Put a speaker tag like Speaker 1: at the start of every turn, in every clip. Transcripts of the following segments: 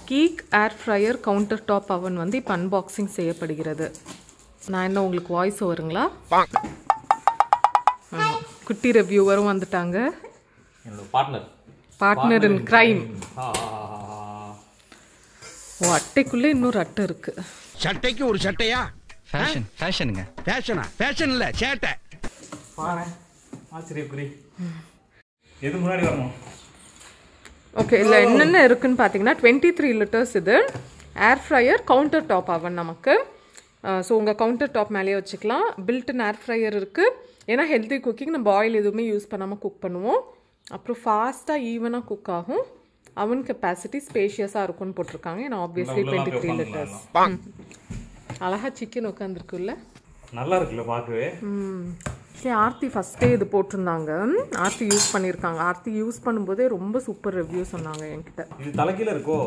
Speaker 1: Geek air fryer countertop அவன் வந்து இப்போ அன்பாக்சிங் செய்யப்படுகிறது நான் என்ன உங்களுக்கு வாய்ஸ் வருங்களா குட்டி ரிவ்யூவரும் வந்துட்டாங்க
Speaker 2: என்னோட பார்ட்னர்
Speaker 1: பார்ட்னர் இன் கிரைம் ஓ அட்டைக்குள்ளே இன்னொரு அட்டை இருக்கு
Speaker 3: சட்டைக்கு ஒரு சட்டையா
Speaker 4: ஃபேஷன் ஃபேஷனுங்க
Speaker 3: ஃபேஷனா ஃபேஷன் இல்ல சேட்டை
Speaker 2: பாரு ஆச்சரியக்குறி எது முன்னாடி வரணும்
Speaker 1: ஓகே இதில் என்னென்ன இருக்குன்னு பார்த்தீங்கன்னா டுவெண்ட்டி த்ரீ லிட்டர்ஸ் இது ஏர் ஃப்ரையர் கவுண்டர் டாப் அவன் நமக்கு ஸோ உங்கள் கவுண்டர் டாப் மேலேயே வச்சுக்கலாம் பில்டன் ஏர் ஃப்ரையர் இருக்குது ஏன்னா ஹெல்த்தி குக்கிங் நம்ம ஆயில் எதுவுமே யூஸ் பண்ணாமல் குக் பண்ணுவோம் அப்புறம் ஃபாஸ்ட்டாக ஈவனாக குக் ஆகும் அவன் கெப்பாசிட்டி ஸ்பேஷியஸாக இருக்கும்னு போட்டிருக்காங்க ஏன்னா ஆப்வியஸ்லி
Speaker 2: உள்ள
Speaker 1: டுவெண்ட்டி த்ரீ
Speaker 2: போய்
Speaker 1: லிட்டர்ஸ் அழகா சிக்கன் உட்காந்துருக்குல்ல
Speaker 2: நல்லா இருக்குல்ல பார்க்கவே
Speaker 1: சரி ஆர்த்தி ஃபஸ்ட்டே இது போட்டிருந்தாங்க ஆர்த்தி யூஸ் பண்ணியிருக்காங்க ஆர்த்தி யூஸ் பண்ணும்போதே ரொம்ப சூப்பர் ரிவ்யூ சொன்னாங்க என்கிட்ட
Speaker 2: இது தலைக்கீழ இருக்கோ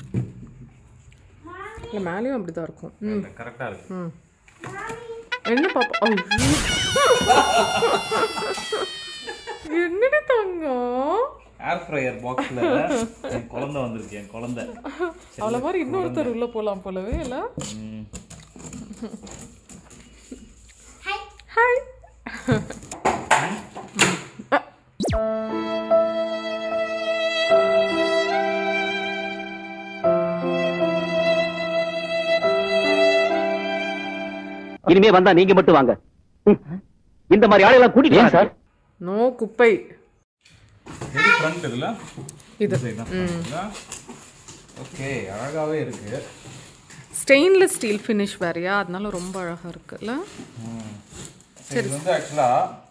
Speaker 1: இல்லை மேலேயும் அப்படி தான் இருக்கும்
Speaker 2: கரெக்டா இருக்கு
Speaker 1: என்ன பாப்பா ஐயோ. என்னடி தங்கம்
Speaker 2: ஏர் ஃப்ரையர் பாக்ஸ்ல என் குழந்தை வந்திருக்கு என் குழந்தை
Speaker 1: அவ்வளோ மாதிரி இன்னொருத்தர் உள்ள போலாம் போலவே இல்ல
Speaker 2: ம்.
Speaker 1: ஹாய்
Speaker 5: இனிமே வந்தா நீங்க மட்டும் வாங்க ம். இந்த மாதிரி ஆளுகளை கூட்டிட்டு சார்
Speaker 1: நோ குப்பை
Speaker 2: இது ஃப்ரண்ட் இதுல
Speaker 1: இது
Speaker 2: ஓகே அழகாவே இருக்கு
Speaker 1: ஸ்டெயின்லெஸ் ஸ்டீல் ஃபினிஷ் வேறையா அதனால ரொம்ப அழகா இருக்குல்ல
Speaker 2: சரி இது வந்து ஆக்சுவலா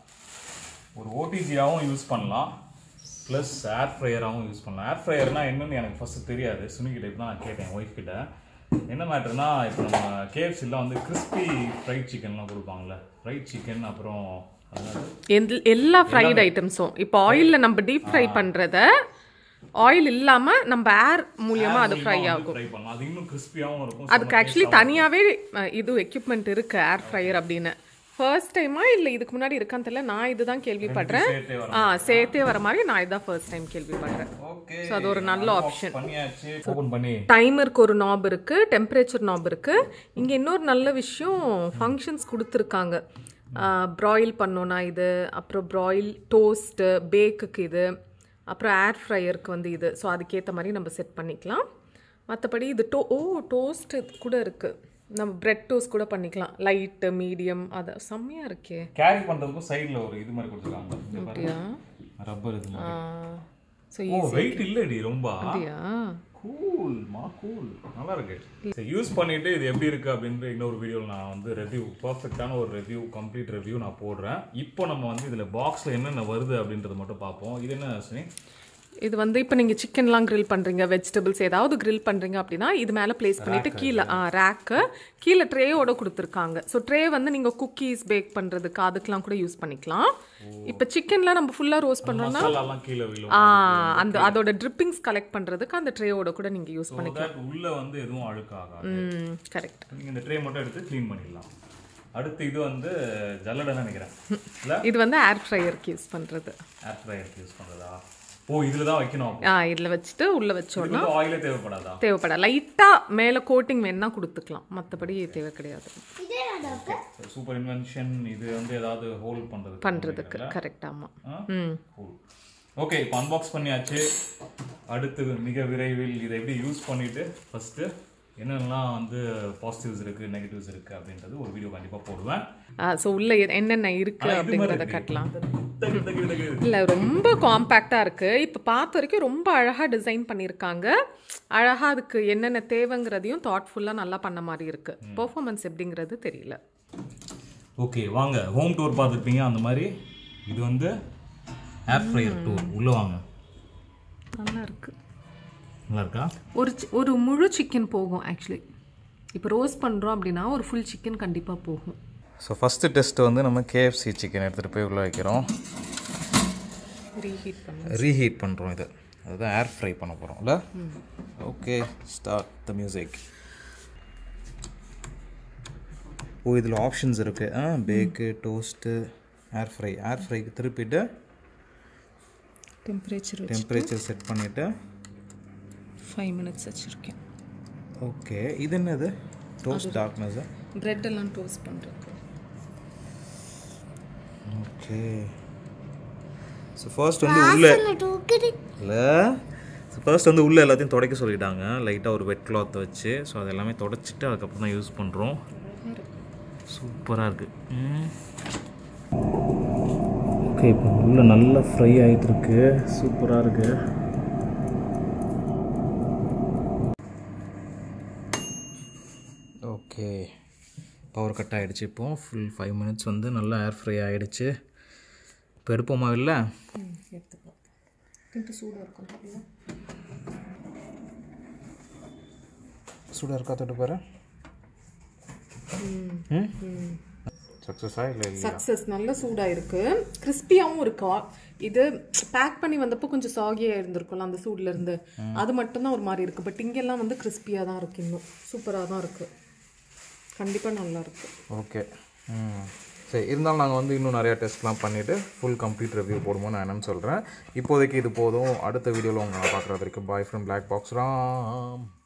Speaker 2: ஒரு ஓடிஜியாவும் யூஸ் பண்ணலாம் ப்ளஸ் ஏர் ஃப்ரையராகவும் யூஸ் பண்ணலாம் ஏர் ஃப்ரையர்னா என்னன்னு எனக்கு ஃபர்ஸ்ட் தெரியாது சுனிக்கிட்ட இப்போ தான் நான் கேட்டேன் ஒய்ஃப் கிட்ட என்ன மேட்டர்னா இப்போ நம்ம கேஎஃப்சிலாம் வந்து கிறிஸ்பி ஃப்ரைட் சிக்கன்லாம் கொடுப்பாங்கல்ல ஃப்ரைட் சிக்கன் அப்புறம் அதாவது
Speaker 1: எந்த- எல்லா ஃப்ரைட் ஐட்டம்ஸும் இப்போ ஆயில்ல நம்ம டீப் ஃப்ரை பண்றத ஆயில் இல்லாம நம்ம ஏர் மூலியமா அது ஃப்ரை ஆகும்
Speaker 2: ஃப்ரை பண்ணலாம் அது இன்னும் கிறிஸ்பியாகவும் இருக்கும்
Speaker 1: அதுக்கு ஆக்சுவலி தனியாவே அஹ், இது எக்யூப்மெண்ட் இருக்கு ஏர் ஃப்ரையர் அப்படின்னு ஃபர்ஸ்ட் டைமா இல்ல இதுக்கு முன்னாடி இருக்கான்னு தெரியல நான் இதுதான் கேள்விப்படுறேன்
Speaker 2: சேர்த்தே வர
Speaker 1: ஆ சேர்த்தே வர மாதிரி நான் இதான் ஃபர்ஸ்ட் டைம் கேள்விப்படுறேன்
Speaker 2: ஓகே
Speaker 1: So, அது ஒரு நல்ல option.
Speaker 2: பண்ணியாச்சு ஓபன் பண்ணி
Speaker 1: டைமருக்கு ஒரு நாப் இருக்கு டெம்பரேச்சர் நாப் இருக்கு இங்க இன்னொரு நல்ல விஷயம் ஃபங்க்ஷன்ஸ் கொடுத்துருக்காங்க ப்ராயில் பண்ணோன்னா இது அப்புறம் ப்ராயில் டோஸ்ட்டு பேக்குக்கு இது அப்புறம் ஏர் ஃப்ரையருக்கு வந்து இது ஸோ அதுக்கேற்ற மாதிரி நம்ம செட் பண்ணிக்கலாம் மற்றபடி இது டோ ஓ டோஸ்ட் கூட இருக்கு நம்ம பிரெட் டோஸ்ட் கூட பண்ணிக்கலாம் லைட்டு மீடியம் அது செம்மையா இருக்கே
Speaker 2: கேரி பண்றதுக்கும் சைடுல ஒரு இது மாதிரி கொடுத்துருக்காங்க இங்க பாருங்க
Speaker 1: அப்படியா
Speaker 2: ரப்பர் இது மாதிரி
Speaker 1: ஸோ
Speaker 2: ஓ வெயிட் இல்லடி ரொம்ப
Speaker 1: அப்படியா
Speaker 2: கூல் மா கூல் நல்லா இருக்கு சரி யூஸ் பண்ணிட்டு இது எப்படி இருக்கு அப்படின்ற இன்னொரு வீடியோவில் நான் வந்து ரெவ்யூ பர்ஃபெக்டான ஒரு ரெவ்யூ கம்ப்ளீட் ரெவ்யூ நான் போடுறேன் இப்போ நம்ம வந்து இதில் பாக்ஸில் என்னென்ன வருது அப்படின்றத மட்டும் பார்ப்போம் இது என்ன சுனி
Speaker 1: இது வந்து இப்போ நீங்கள் சிக்கன்லாம் grill பண்ணுறீங்க வெஜிடபிள்ஸ் ஏதாவது grill பண்ணுறீங்க அப்படின்னா இது மேலே ப்ளேஸ் பண்ணிட்டு கீழே ஆ ரேக்கு கீழே ட்ரேயோட கொடுத்துருக்காங்க ஸோ ட்ரே வந்து நீங்கள் குக்கீஸ் பேக் பண்ணுறதுக்கு அதுக்கெலாம் கூட யூஸ் பண்ணிக்கலாம் இப்போ சிக்கன்லாம் நம்ம ஃபுல்லாக ரோஸ்ட் பண்ணோம்னா
Speaker 2: மசாலாலாம் கீழே விழும்
Speaker 1: ஆ அந்த அதோட ட்ரிப்பிங்ஸ் கலெக்ட் பண்ணுறதுக்கு அந்த ட்ரேயோட கூட நீங்கள் யூஸ் பண்ணி
Speaker 2: So that உள்ள வந்து எதுவும் அழுக்காகாது
Speaker 1: ம் கரெக்ட்
Speaker 2: நீங்க இந்த ட்ரே மட்டும் எடுத்து க்ளீன் பண்ணிடலாம் அடுத்து இது வந்து ஜல்லடைன்னு நினைக்கிறேன் இல்ல
Speaker 1: இது வந்து ஏர் ஃப்ரையருக்கு யூஸ் பண்ணுறது
Speaker 2: ஏர் ஃப்ரையருக்கு யூஸ் பண்றதா ஓ இதுல தான் வைக்கணும் அப்போ.
Speaker 1: ஆ இதில் வச்சுட்டு உள்ளே வச்சோன்னா
Speaker 2: இதுக்கு வந்து ஆயிலே தேவைப்படாதா
Speaker 1: தேவைப்படாது லைட்டாக மேலே கோட்டிங் வேணா கொடுத்துக்கலாம் மற்றபடி தேவை கிடையாது
Speaker 2: சூப்பர் இன்வென்ஷன் இது வந்து ஏதாவது ஹோல்ட் பண்றது
Speaker 1: பண்ணுறதுக்கு கரெக்ட் ஆமாம் ம்
Speaker 2: ஓகே இப்போ அன்பாக்ஸ் பண்ணியாச்சு அடுத்து மிக விரைவில் இதை எப்படி யூஸ் பண்ணிட்டு ஃபர்ஸ்ட் என்னென்னலாம் வந்து பாசிட்டிவ்ஸ் இருக்கு நெகட்டிவ்ஸ் இருக்கு அப்படின்றது ஒரு வீடியோ கண்டிப்பா போடுவேன்
Speaker 1: ஸோ உள்ள எ- என்னென்ன இருக்கு
Speaker 2: ஆனா இது மாதிரி
Speaker 1: அப்படிங்கிறத
Speaker 2: இருக்கு.
Speaker 1: கட்டலாம்
Speaker 2: தகு, தகு, தகு.
Speaker 1: இல்லை ரொம்ப காம்பேக்டாக இருக்கு இப்போ பார்த்த வரைக்கும் ரொம்ப அழகாக டிசைன் பண்ணியிருக்காங்க அழகாக அதுக்கு என்னென்ன தேவைங்கிறதையும் தாட்ஃபுல்லாக நல்லா பண்ண மாதிரி இருக்கு பெர்ஃபார்மன்ஸ் எப்படிங்கிறது தெரியல
Speaker 2: ஓகே வாங்க ஹோம் டூர் பார்த்துருப்பீங்க அந்த மாதிரி இது வந்து ஏர் ஃப்ரையர் டூர் உள்ள வாங்க
Speaker 1: நல்லா இருக்கு
Speaker 2: நல்லா இருக்கா
Speaker 1: ஒரு சி- ஒரு முழு சிக்கன் போகும் ஆக்சுவலி இப்போ ரோஸ்ட் பண்ணுறோம் அப்படின்னா ஒரு ஃபுல் சிக்கன் கண்டிப்பாக போகும்
Speaker 2: ஸோ ஃபஸ்ட்டு டெஸ்ட் வந்து நம்ம கேஎஃப்சி சிக்கன் எடுத்துகிட்டு போய் உள்ளே வைக்கிறோம்
Speaker 1: ரீஹீட் பண்ண
Speaker 2: ரீஹீட் பண்ணுறோம் இது அதுதான் ஏர் ஃப்ரை பண்ண போகிறோம்ல ஓகே ஸ்டார்ட் த மியூசிக் ஓ இதில் ஆப்ஷன்ஸ் இருக்குது ஆ bake toast air fry air ஃப்ரைக்கு திருப்பிட்டு
Speaker 1: டெம்பரேச்சர்
Speaker 2: டெம்பரேச்சர் செட் பண்ணிவிட்டு
Speaker 1: ஃபைவ் மினிட்ஸ் வச்சுருக்கேன்
Speaker 2: ஓகே இது என்னது டோஸ்ட் டார்க்னஸ்
Speaker 1: பிரெட் எல்லாம் டோஸ்ட் பண்ணுறதுக்கு
Speaker 2: ஓகே ஸோ ஃபர்ஸ்ட் வந்து உள்ள இல்லை ஸோ ஃபர்ஸ்ட் வந்து உள்ளே எல்லாத்தையும் துடைக்க சொல்லிட்டாங்க லைட்டாக ஒரு வெட் கிளாத் வச்சு ஸோ அது எல்லாமே துடைச்சிட்டு அதுக்கப்புறம் தான் யூஸ் பண்ணுறோம் சூப்பராக இருக்குது ஓகே இப்போ உள்ளே நல்லா ஃப்ரை ஆகிட்டு இருக்கு சூப்பராக இருக்குது ஓகே பவர் கட் ஆகிடுச்சு இப்போ ஃபுல் ஃபைவ் மினிட்ஸ் வந்து நல்லா ஏர் ஃப்ரை ஆகிடுச்சு இப்போ எடுப்போமா இல்லை
Speaker 1: எடுத்துக்கலாம் கொஞ்சம் சூடாக இருக்கும்
Speaker 2: சூடாக இருக்கா தொட்டு பாரு சக்ஸஸா இல்லை இல்லையா
Speaker 1: சக்ஸஸ் நல்ல சூடாக இருக்கு கிறிஸ்பியாகவும் இருக்கா இது பேக் பண்ணி வந்தப்போ கொஞ்சம் சாகியாக இருந்திருக்கும்ல அந்த சூட்ல இருந்து அது மட்டும்தான் ஒரு மாதிரி இருக்கு பட் இங்கெல்லாம் வந்து கிறிஸ்பியாக தான் இருக்கு இன்னும் சூப்பராக தான் இருக்கு கண்டிப்பாக நல்லா இருக்கு
Speaker 2: ஓகே ம் சரி இருந்தாலும் நாங்கள் வந்து இன்னும் நிறையா டெஸ்ட்லாம் பண்ணிவிட்டு ஃபுல் கம்ப்ளீட் ரிவ்யூ போடுமோ நான் என்னன்னு சொல்கிறேன் இப்போதைக்கு இது போதும் அடுத்த வீடியோவில் உங்களை பார்க்குறது வரைக்கும் bye from Black Box Ram